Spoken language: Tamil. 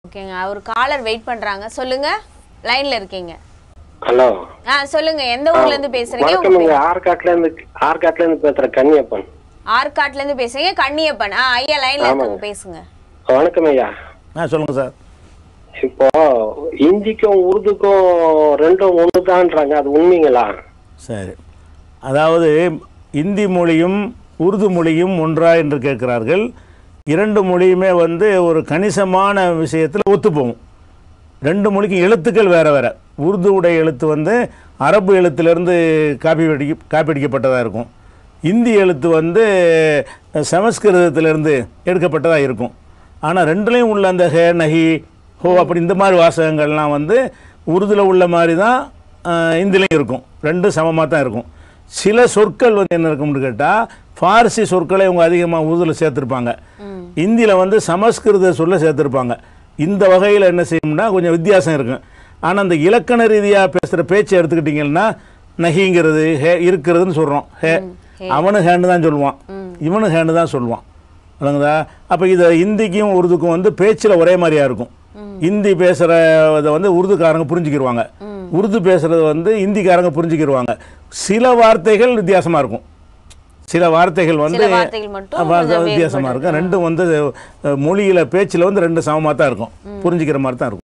ஓகேங்க ஒரு காலர் வெயிட் பண்றாங்க சொல்லுங்க லைன்ல இருக்கீங்க ஹலோ ஆ சொல்லுங்க எந்த ஊர்ல இருந்து பேசுறீங்க உங்க வணக்கம் இங்க பேர்? ஆற்காட்டுல இருந்து ஆற்காட்டுல இருந்து பேசுறேன் கன்னியப்பன் ஆற்காட்டுல இருந்து பேசுறீங்க கண்ணியப்பன் ஆ ஐயா லைன்ல இருக்காங்க பேசுங்க வணக்கம் ஐயா ஆ சொல்லுங்கள் சார் இப்போ இந்திக்கும் உருதுக்கும் ரெண்டும் ஒண்ணுதான்றாங்க அது உண்மைங்களா சரி அதாவது இந்தி மொழியும் உருது மொழியும் ஒன்றா என்று கேட்கிறார்கள் இரண்டு மொழியுமே வந்து ஒரு கணிசமான விஷயத்தில் ஒத்துப்போகும் ரெண்டு மொழிக்கும் எழுத்துக்கள் வேறு வேறு உருதுவுடைய எழுத்து வந்து அரபு எழுத்துலேருந்து காப்பி அடிக்க காப்பி அடிக்கப்பட்டதாக இருக்கும் இந்தி எழுத்து வந்து சமஸ்கிருதத்திலிருந்து எடுக்கப்பட்டதாக இருக்கும் ஆனால் ரெண்டுலேயும் உள்ள அந்த ஹே நஹி ஹோ அப்படி இந்த மாதிரி வாசகங்கள்லாம் வந்து உருதுல உள்ள மாதிரி தான் இந்திலையும் இருக்கும் ரெண்டும் சமமாக தான் இருக்கும் சில சொற்கள் வந்து என்ன இருக்கும்னு கேட்டால் ஃபார்சி சொற்களை இவங்க அதிகமாக உருதுல சேர்த்துருப்பாங்க இந்தியில் வந்து சமஸ்கிருத சொல்ல சேர்த்துருப்பாங்க இந்த வகையில் என்ன செய்யும்னா கொஞ்சம் வித்தியாசம் இருக்கும் ஆனால் அந்த இலக்கண ரீதியாக பேசுகிற பேச்சை எடுத்துக்கிட்டிங்கன்னா நகிங்கிறது ஹே இருக்கிறதுன்னு சொல்கிறோம் ஹே அவனு ஹேண்டு தான் சொல்லுவான் இவனு ஹேண்டு தான் சொல்லுவான் விளங்குதா அப்போ இதை இந்திக்கும் உருதுக்கும் வந்து பேச்சில் ஒரே மாதிரியா இருக்கும் இந்தி பேசுகிறத வந்து உருதுக்காரங்க புரிஞ்சுக்கிடுவாங்க உருது பேசுகிறது வந்து இந்திக்காரங்க புரிஞ்சுக்கிடுவாங்க சில வார்த்தைகள் வித்தியாசமாக இருக்கும் சில வார்த்தைகள் வந்து சில வார்த்தைகள் மட்டும் ஆமா, கொஞ்சம் வித்தியாசமா இருக்கும் ரெண்டும் வந்து அஹ், மொழியில பேச்சில் வந்து ரெண்டு சமமாக தான் இருக்கும் புரிஞ்சுக்கிற மாதிரி தான் இருக்கும்